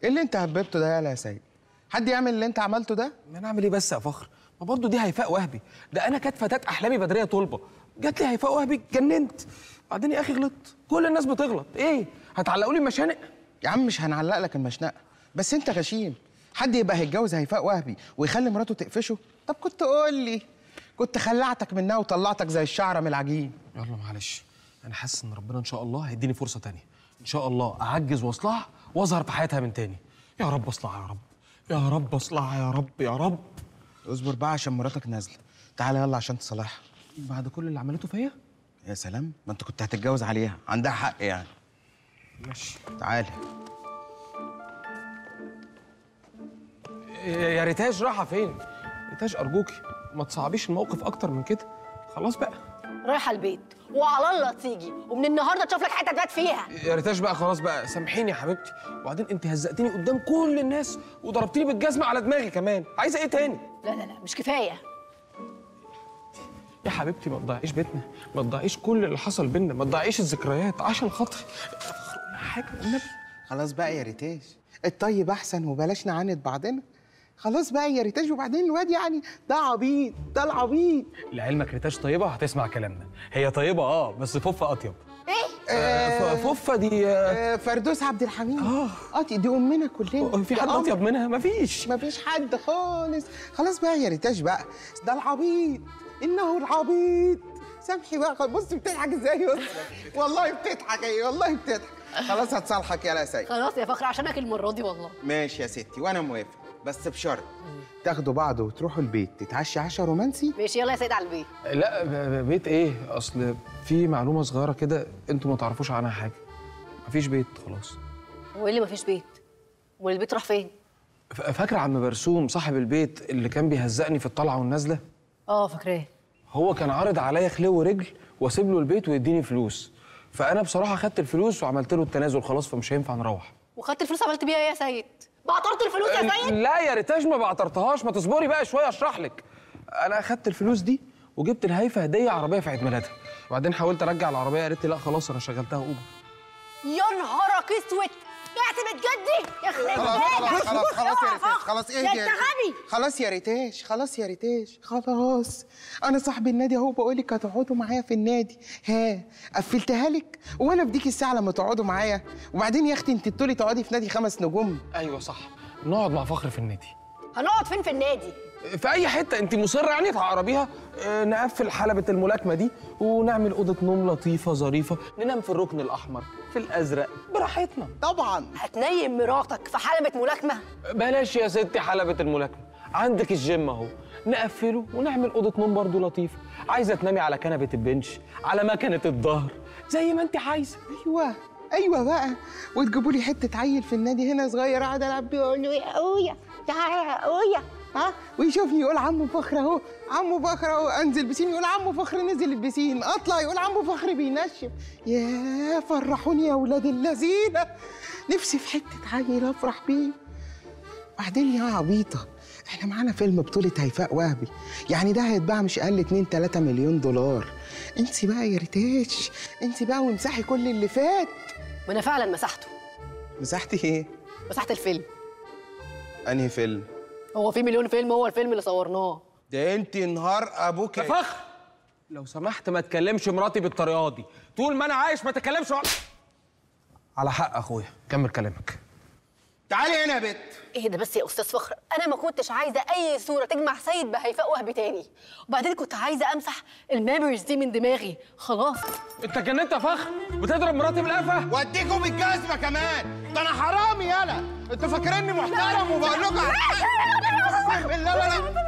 ايه اللي انت هببته ده يالا يا سيد حد يعمل اللي انت عملته ده ما انا اعمل ايه بس يا فخر ما برضه دي هيفاء وهبي ده انا كانت فتاه احلامي بدريه طلبه جات لي هيفاء وهبي اتجننت بعدين يا اخي غلطت كل الناس بتغلط ايه هتعلقوا لي المشانق يا عم مش هنعلق لك المشنقه بس انت غشيم حد يبقى هيتجوز هيفاء وهبي ويخلي مراته تقفشه طب كنت قول لي كنت خلعتك منها وطلعتك زي الشعره من العجين يلا معلش انا حاسس ان ربنا ان شاء الله هيديني فرصه تانية ان شاء الله اعجز واصلح واظهر في حياتها من تاني يا رب اصلح يا رب يا رب اصلح يا رب يا رب اصبر بقى عشان مراتك نازله تعالى يلا عشان تصالحها بعد كل اللي عملته فيا يا سلام ما انت كنت هتتجوز عليها عندها حق يعني ماشي تعالى يا ريتاج رايحه فين ريتاج ارجوكي ما تصعبيش الموقف اكتر من كده خلاص بقى رايحه البيت وعلى الله تيجي ومن النهارده تشوف لك حته تبات فيها يا ريتاج بقى خلاص بقى سامحيني يا حبيبتي وبعدين انت هزقتيني قدام كل الناس وضربتيني بالجزمه على دماغي كمان عايزه ايه تاني لا لا لا مش كفايه يا حبيبتي ما تضيعيش بيتنا ما تضيعيش كل اللي حصل بينا ما تضيعيش الذكريات عشان خاطري قولي حاجه النبي خلاص بقى يا ريتاج الطيب احسن وبلاش نعاند بعضنا خلاص بقى يا ريتاج وبعدين الواد يعني ده عبيط ده العبيط لعلمك ريتاج طيبه هتسمع كلامنا هي طيبه اه بس فوفه اطيب ايه آه ف- فوفه دي آه آه، فردوس عبد الحميد آه. اه دي دي امنا كلنا في ده حد قمر. اطيب منها مفيش مفيش حد خالص خلاص بقى يا ريتاج بقى ده العبيط انه العبيط سامحي بقى بص بتضحك ازاي يا يسرا والله بتضحك ايه والله بتضحك خلاص هتصالحك يا سيد خلاص يا فخر عشانك المره دي والله ماشي يا ستي وانا موافق بس بشرط تاخدوا بعض وتروحوا البيت تتعشي عشاء رومانسي ماشي يلا يا سيد على البيت لا ب- ب- بيت ايه اصل في معلومه صغيره كده انتوا ما تعرفوش عنها حاجه مفيش بيت خلاص هو ايه اللي مفيش بيت والبيت راح فين ف- فاكر عم برسوم صاحب البيت اللي كان بيهزقني في الطلعه والنازله اه فاكراه هو كان عارض عليا خلو ورجل واسيب له البيت ويديني فلوس فانا بصراحه خدت الفلوس وعملت له التنازل خلاص فمش هينفع نروح وخدت الفلوس عملت بيها ايه يا سيد بعطرت الفلوس يا سيد لا يا ريتاج ما بعترتهاش ما تصبري بقى شويه اشرح لك انا اخدت الفلوس دي وجبت لهيفا هديه عربيه في عيد ميلادها وبعدين حاولت ارجع العربيه قالت لي لا خلاص انا شغلتها اوبر يا نهارك اسود قاعد بتجدي يا اخي خلاص خلاص خلاص خلاص يا ريتاج خلاص يا اهدي انت يا ريتاج. غبي خلاص يا ريتاج خلاص يا ريتاج خلاص انا صاحب النادي اهو بقول لك هتقعدوا معايا في النادي ها قفلتها لك وانا بديك الساعه لما تقعدوا معايا وبعدين يا اختي انت تقولي تقعدي في نادي خمس نجوم ايوه صح نقعد مع فخر في النادي هنقعد فين في النادي في اي حته انت مصره يعني تعقربيها آه، نقفل حلبة الملاكمة دي ونعمل أوضة نوم لطيفة ظريفة ننام في الركن الأحمر في الأزرق براحتنا طبعا هتنيم مراتك في حلبة ملاكمة بلاش يا ستي حلبة الملاكمة عندك الجيم أهو نقفله ونعمل أوضة نوم برضو لطيفة عايزة تنامي على كنبة البنش على مكنة الظهر زي ما انت عايزة ايوه ايوه بقى وتجيبوا لي حته عيل في النادي هنا صغير قاعد العب بيه واقول له يا اخويا تعالى يا اخويا ها ويشوفني يقول عمو فخر اهو عمو فخر اهو انزل بسين يقول عمو فخر نزل البسين اطلع يقول عمو فخر بينشف يا فرحوني يا ولاد اللذينه نفسي في حته عيل افرح بيه بعدين يا عبيطه احنا معانا فيلم بطولة هيفاء وهبي يعني ده هيتباع مش اقل 2 3 مليون دولار انت بقى يا ريتاش انت بقى وامسحي كل اللي فات ما انا فعلا مسحته مسحتي ايه مسحت الفيلم انهي فيلم هو في مليون فيلم هو الفيلم اللي صورناه ده انت نهار ابوك يا فخر لو سمحت ما تكلمش مراتي بالطريقة دي طول ما أنا عايش ما تكلمش ولا- على حق أخويا كمل كلامك تعالي هنا يا بت ايه ده بس يا استاذ فخر انا ما كنتش عايزه اي صوره تجمع سيد بهيفاء وهبي تاني وبعدين كنت عايزه امسح الميموريز دي من دماغي خلاص أنت جننت يا فخر بتضرب مراتي بالقفا واديكم الجزمه كمان ده انا حرامي يالا انتوا فاكريني محترم وبقول لكم لا لا لا